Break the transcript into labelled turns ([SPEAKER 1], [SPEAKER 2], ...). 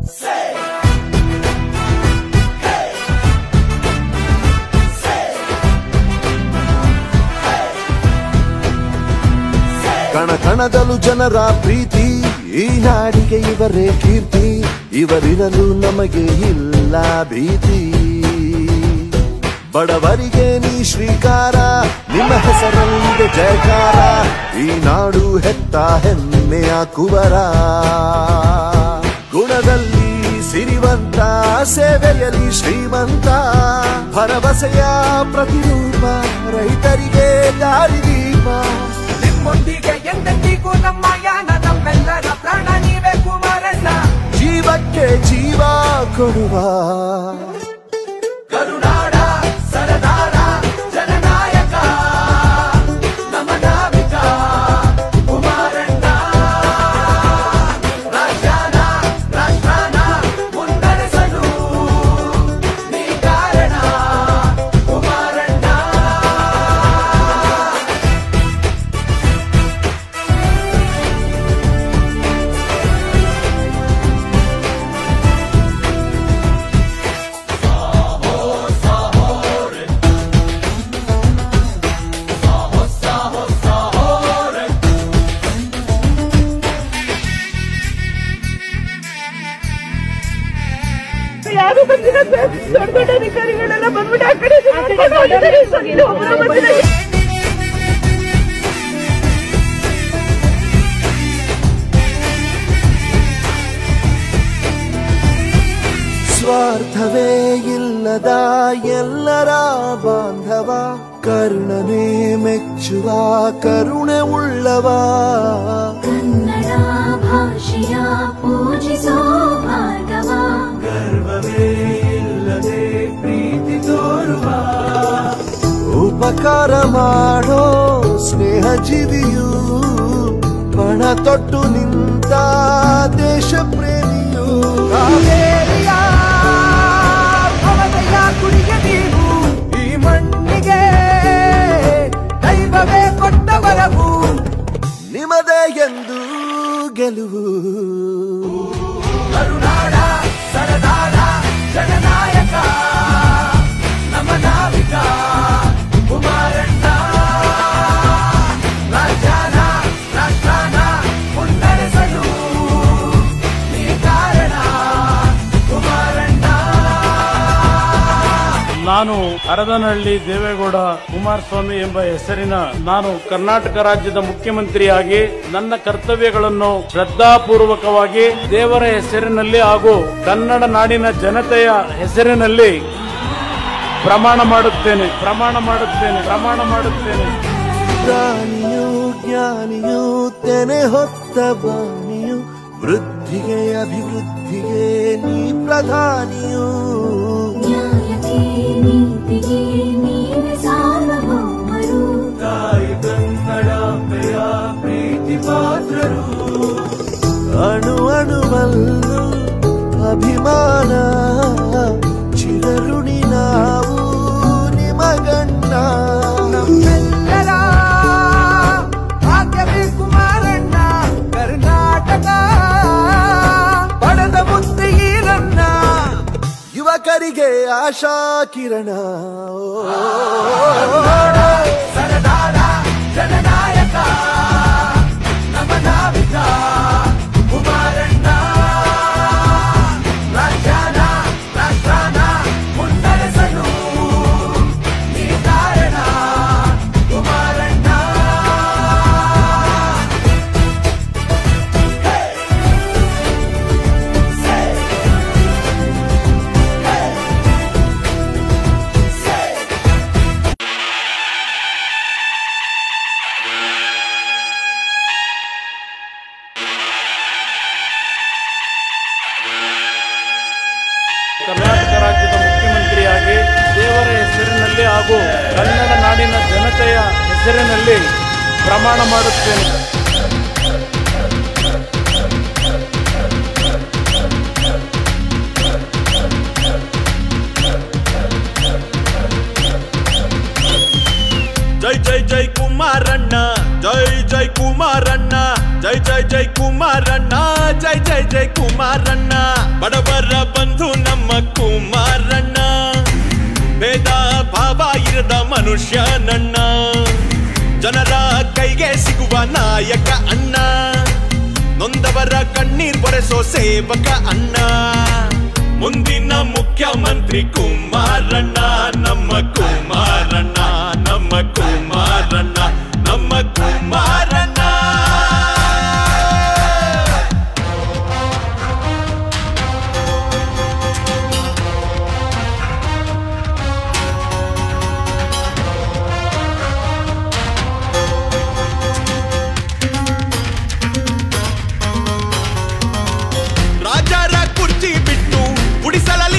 [SPEAKER 1] ಕಣ ಕಣದಲು ಜನರ ಪ್ರೀತಿ ಈ ನಾಡಿಗೆ ಇವರೇ ಕೀರ್ತಿ ಇವರಿರಲು ನಮಗೆ ಇಲ್ಲ ಭೀತಿ ಬಡವರಿಗೆ ನೀ ಶ್ರೀಕಾರ ನಿಮ್ಮ ಹೆಸರಲ್ಲಿದೆ ಜಯಕಾರ ಈ ನಾಡು ಹೆತ್ತ ಹೆಮ್ಮೆಯ ಕುವರ ಗುಣದಲ್ಲಿ ಸಿರಿವಂತ ಸೇವೆಯಲ್ಲಿ ಶ್ರೀಮಂತ ಭರವಸೆಯ ಪ್ರತಿರೂಪ ರೈತರಿಗೆ ದಾರಿದೀಪ
[SPEAKER 2] ನಿಮ್ಮೊಂದಿಗೆ ಎಂದೆಂದಿಗೂ ನಮ್ಮ ಯಾನ ನಮ್ಮೆಲ್ಲರ ಪ್ರಾಣ ನೀವೇ ಕುಮಾರಣ್ಣ
[SPEAKER 1] ಜೀವಕ್ಕೆ ಜೀವ ಕೊಡುವ
[SPEAKER 2] ಕರುನಾಡ ಸರದಾರ ಜನನಾಯಕ ನಮ್ಮ ನಾವಿಕ ಕುಮಾರಣ್ಣ ರಾಜ್ಯಾನ ರಾಷ್ಟ್ರಾನ ಮುನ್ನಡೆಸಲು ನೀ ಕಾರಣ ಕುಮಾರಣ್ಣ
[SPEAKER 3] ಯಾರು ಬಂದಿಲ್ಲ ಸರ್ ದೊಡ್ಡ ದೊಡ್ಡ ಅಧಿಕಾರಿಗಳೆಲ್ಲ ಬಂದ್ಬಿಟ್ಟು ಆ ಕಡೆ ಈ ಕಡೆ ನೋಡ್ಕೊಂಡು ಹೋಗಿದ್ದಾರೆ ಸರ್. ಇಲ್ಲಿ ಒಬ್ರು ಬಂದಿಲ್ಲ.
[SPEAKER 1] ಸ್ವಾರ್ಥವೇ ಇಲ್ಲದ ಎಲ್ಲರ ಬಾಂಧವ ಕರ್ಣನೇ ಮೆಚ್ಚುವ ಕರುಣೆ ಉಳ್ಳವ
[SPEAKER 4] ಕನ್ನಡ ಭಾಷೆಯ ಪೂಜಿಸೋ ಭಾರ್ಗವ
[SPEAKER 1] ಉಪಕಾರ ಮಾಡೋ ಸ್ನೇಹ ಜೀವಿಯು ಪಣ ತೊಟ್ಟು ನಿಂತ ದೇಶ ಪ್ರೇಮಿಯು
[SPEAKER 2] ಕಾವೇರಿಯ ಭವದಯ ಕುಡಿಯ ನೀವು ಈ ಮಣ್ಣಿಗೆ ದೈವವೇ ಕೊಟ್ಟ ವರವು
[SPEAKER 1] ನಿಮದೇ ಎಂದು ಗೆಲುವು
[SPEAKER 2] ಕರುನಾಡ ಸರದಾರ ಜನನಾಯಕ ನಮ್ಮ ನಾವಿಕ ಕುಮಾರಣ್ಣ ರಾಜ್ಯಾನ ರಾಷ್ಟ್ರಾನ ಮುನ್ನಡೆಸಲು ನೀ ಕಾರಣ ಕುಮಾರಣ್ಣ
[SPEAKER 5] ನಾನು ಹರದನಹಳ್ಳಿ ದೇವೇಗೌಡ ಕುಮಾರಸ್ವಾಮಿ ಎಂಬ ಹೆಸರಿನ ನಾನು ಕರ್ನಾಟಕ ರಾಜ್ಯದ ಮುಖ್ಯಮಂತ್ರಿಯಾಗಿ ನನ್ನ ಕರ್ತವ್ಯಗಳನ್ನು ಶ್ರದ್ಧಾಪೂರ್ವಕವಾಗಿ ದೇವರ ಹೆಸರಿನಲ್ಲಿ ಹಾಗೂ ಕನ್ನಡ ನಾಡಿನ ಜನತೆಯ ಹೆಸರಿನಲ್ಲಿ ಪ್ರಮಾಣ ಮಾಡುತ್ತೇನೆ ಪ್ರಮಾಣ ಮಾಡುತ್ತೇನೆ ಪ್ರಮಾಣ ಮಾಡುತ್ತೇನೆ
[SPEAKER 1] ಜ್ಞಾನಿಯು ಜ್ಞಾನಿಯು ತೆನೆ ಹೊತ್ತ ಬಾಣಿಯು ವೃದ್ಧಿಗೆ ಅಭಿವೃದ್ಧಿಗೆ ನೀ ಪ್ರಧಾನಿಯು
[SPEAKER 4] ನ್ಯಾಯಕ್ಕೆ ನೀತಿಗೆ ನೀವೆ ಸಾರ್ವಭೌಮರು
[SPEAKER 1] ಅಣು ಅಣುವಲ್ಲು ಅಭಿಮಾನ ಚಿರಋಣಿ ನಾವು ನಿಮಗಣ್ಣ
[SPEAKER 2] ನಮ್ಮೆಲ್ಲರ ಭಾಗ್ಯವೇ ಕುಮಾರಣ್ಣ ಕರ್ನಾಟಕ ಪಡೆದ ಮುದ್ದು ಈರಣ್ಣ
[SPEAKER 1] ಯುವಕರಿಗೆ ಆಶಾ ಕಿರಣ
[SPEAKER 2] ಸರದಾರ ಜನನಾಯಕ ನಮ್ಮ ನಾವಿಕ ಕುಮಾರಣ್ಣ ರಾಜ್ಯಾನ ರಾಷ್ಟ್ರಾನ ಮುನ್ನಡೆಸಲು ನೀ ಕಾರಣ ಕುಮಾರಣ್ಣ
[SPEAKER 5] ಕರ್ನಾಟಕ ರಾಜ್ಯದ ಮುಖ್ಯಮಂತ್ರಿಯಾಗಿ ದೇವರ ಹೆಸರಿನಲ್ಲಿ ಹಾಗೂ ಕನ್ನಡ ನಾಡಿನ ಜನತೆಯ ಹೆಸರಿನಲ್ಲಿ ಪ್ರಮಾಣ ಮಾಡುತ್ತೇನೆ
[SPEAKER 6] ಜೈ ಜೈ ಜೈ ಕುಮಾರಣ್ಣ ಜೈ ಜೈ ಕುಮಾರಣ್ಣ ಜೈ ಜೈ ಜೈ ಕುಮಾರಣ್ಣ ಜೈ ಜೈ ಜೈ ಕುಮಾರಣ್ಣ ಬಡವರ ಬಂಧು ನಮ್ಮ ಕುಮಾರಣ್ಣ ಭೇದ ಭಾವ ಇರದ ಮನುಷ್ಯ ನನ್ನ ಜನರ ಕೈಗೆ ಸಿಗುವ ನಾಯಕ ಅಣ್ಣ ನೊಂದವರ ಕಣ್ಣೀರ್ ಬರೆಸೋ ಸೇವಕ ಅಣ್ಣ ಮುಂದಿನ ಮುಖ್ಯಮಂತ್ರಿ ಕುಮಾರಣ್ಣ ನಮ್ಮ ಕುಮಾರಣ್ಣ ನಮ್ಮ ಕುಮಾರಣ್ಣ ನಮ್ಮ ಕುಮಾರಣ್ಣ ರಾಜರ ಕುರ್ಚಿ ಬಿಟ್ಟು ಉಡಿಸಲಲ್ಲಿ